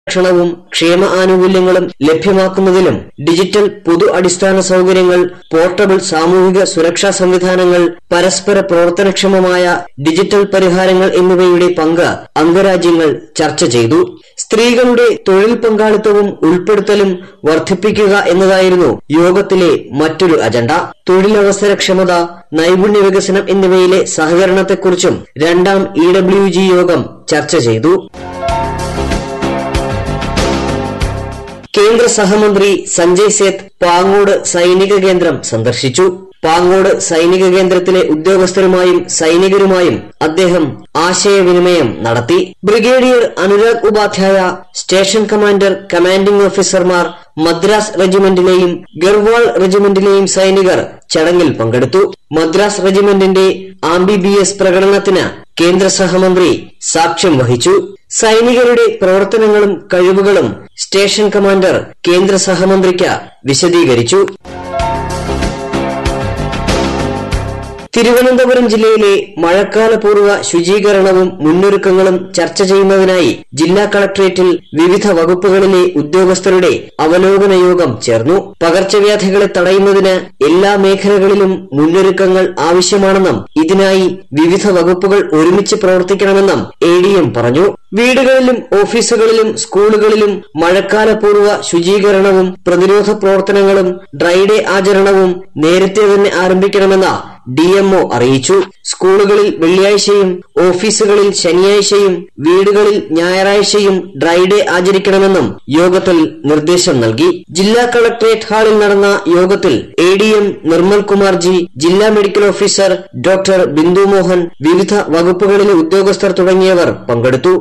സംരക്ഷണവും ക്ഷേമ ആനുകൂല്യങ്ങളും ലഭ്യമാക്കുന്നതിലും ഡിജിറ്റൽ പൊതു അടിസ്ഥാന സൌകര്യങ്ങൾ പോർട്ടബിൾ സാമൂഹിക സുരക്ഷാ സംവിധാനങ്ങൾ പരസ്പര പ്രവർത്തനക്ഷമമായ ഡിജിറ്റൽ പരിഹാരങ്ങൾ എന്നിവയുടെ പങ്ക് അംഗരാജ്യങ്ങൾ ചർച്ച ചെയ്തു സ്ത്രീകളുടെ തൊഴിൽ പങ്കാളിത്തവും ഉൾപ്പെടുത്തലും വർദ്ധിപ്പിക്കുക എന്നതായിരുന്നു യോഗത്തിലെ മറ്റൊരു അജണ്ട തൊഴിലവസരക്ഷമത നൈപുണ്യ വികസനം എന്നിവയിലെ സഹകരണത്തെക്കുറിച്ചും രണ്ടാം ഇ ഡബ്ല്യു ജി യോഗം ചർച്ച ചെയ്തു കേന്ദ്ര സഹമന്ത്രി സഞ്ജയ് സേത്ത് പാങ്ങോട് സൈനിക കേന്ദ്രം സന്ദർശിച്ചു പാങ്ങോട് സൈനിക കേന്ദ്രത്തിലെ ഉദ്യോഗസ്ഥരുമായും സൈനികരുമായും അദ്ദേഹം ആശയവിനിമയം നടത്തി brigadier Anurag Upadhyay station commander commanding ഓഫീസർമാർ മദ്രാസ് റെജിമെന്റിലെയും ഗർവാൾ റെജിമെന്റിലെയും സൈനികർ ചടങ്ങിൽ പങ്കെടുത്തു മദ്രാസ് റെജിമെന്റിന്റെ ആംബിബിഎസ് പ്രകടനത്തിന് കേന്ദ്ര സഹമന്ത്രി സാക്ഷ്യം വഹിച്ചു സൈനികരുടെ പ്രവർത്തനങ്ങളും കഴിവുകളും സ്റ്റേഷൻ കമാൻഡർ കേന്ദ്ര സഹമന്ത്രിക്ക് വിശദീകരിച്ചു തിരുവനന്തപുരം ജില്ലയിലെ മഴക്കാലപൂർവ്വ ശുചീകരണവും മുന്നൊരുക്കങ്ങളും ചർച്ച ചെയ്യുന്നതിനായി ജില്ലാ കളക്ടറേറ്റിൽ വിവിധ വകുപ്പുകളിലെ ഉദ്യോഗസ്ഥരുടെ അവലോകന യോഗം ചേർന്നു പകർച്ചവ്യാധികളെ തടയുന്നതിന് എല്ലാ മേഖലകളിലും മുന്നൊരുക്കങ്ങൾ ആവശ്യമാണെന്നും ഇതിനായി വിവിധ വകുപ്പുകൾ ഒരുമിച്ച് പ്രവർത്തിക്കണമെന്നും എ ഡി എം പറഞ്ഞു വീടുകളിലും ഓഫീസുകളിലും സ്കൂളുകളിലും മഴക്കാലപൂർവ്വ ശുചീകരണവും പ്രതിരോധ പ്രവർത്തനങ്ങളും ഡ്രൈഡേ ആചരണവും നേരത്തെ തന്നെ ആരംഭിക്കണമെന്ന് ഡിഎംഒ അറിയിച്ചു സ്കൂളുകളിൽ വെള്ളിയാഴ്ചയും ഓഫീസുകളിൽ ശനിയാഴ്ചയും വീടുകളിൽ ഞായറാഴ്ചയും ഡ്രൈഡേ ആചരിക്കണമെന്നും യോഗത്തിൽ നിർദ്ദേശം നൽകി ജില്ലാ കളക്ടറേറ്റ് ഹാളിൽ നടന്ന യോഗത്തിൽ A D M Nirmal Kumar G ജില്ലാ medical officer doctor Bindu Mohan വിവിധ വകുപ്പുകളിലെ ഉദ്യോഗസ്ഥർ തുടങ്ങിയവർ പങ്കെടുത്തു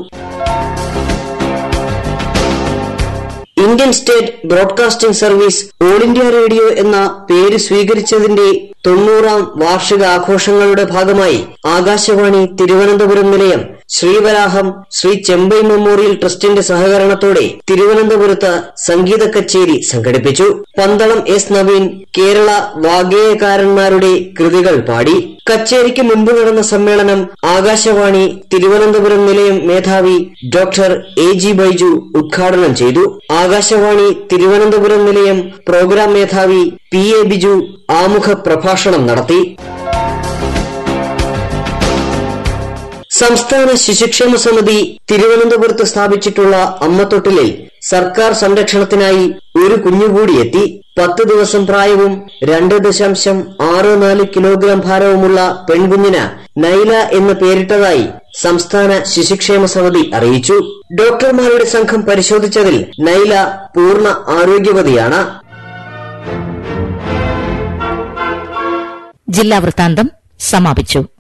Indian state broadcasting service all India radio എന്ന പേര് സ്വീകരിച്ചതിന്റെ തൊണ്ണൂറാം വാർഷിക ആഘോഷങ്ങളുടെ ഭാഗമായി ആകാശവാണി തിരുവനന്തപുരം നിലയം ശ്രീവരാഹം ശ്രീ ചെമ്പൈ മെമ്മോറിയൽ ട്രസ്റ്റിന്റെ സഹകരണത്തോടെ തിരുവനന്തപുരത്ത് സംഗീത കച്ചേരി സംഘടിപ്പിച്ചു പന്തളം എസ് നവീൻ കേരള വാഗ്ഗേയകാരന്മാരുടെ കൃതികൾ പാടി കച്ചേരിക്ക് മുൻപ് നടന്ന സമ്മേളനം ആകാശവാണി തിരുവനന്തപുരം നിലയം മേധാവി ഡോക്ടർ എ ജി ബൈജു ഉദ്ഘാടനം ചെയ്തു ആകാശവാണി തിരുവനന്തപുരം നിലയം പ്രോഗ്രാം മേധാവി പി എ ബിജു ആമുഖ പ്രഭാഷണം നടത്തി സംസ്ഥാന ശിശുക്ഷേമ സമിതി തിരുവനന്തപുരത്ത് സ്ഥാപിച്ചിട്ടുള്ള അമ്മത്തൊട്ടിലിൽ സർക്കാർ സംരക്ഷണത്തിനായി ഒരു കുഞ്ഞുകൂടി എത്തി പത്ത് ദിവസം പ്രായവും രണ്ട് ദശാംശം ആറ് നാല് കിലോഗ്രാം ഭാരവുമുള്ള പെൺകുഞ്ഞിന് നൈല എന്ന് പേരിട്ടതായി സംസ്ഥാന ശിശുക്ഷേമ സമിതി അറിയിച്ചു ഡോക്ടർമാരുടെ സംഘം പരിശോധിച്ചതിൽ നൈല പൂർണ്ണ ആരോഗ്യവതിയാണ് ജില്ലാ വൃത്താന്തം സമാപിച്ചു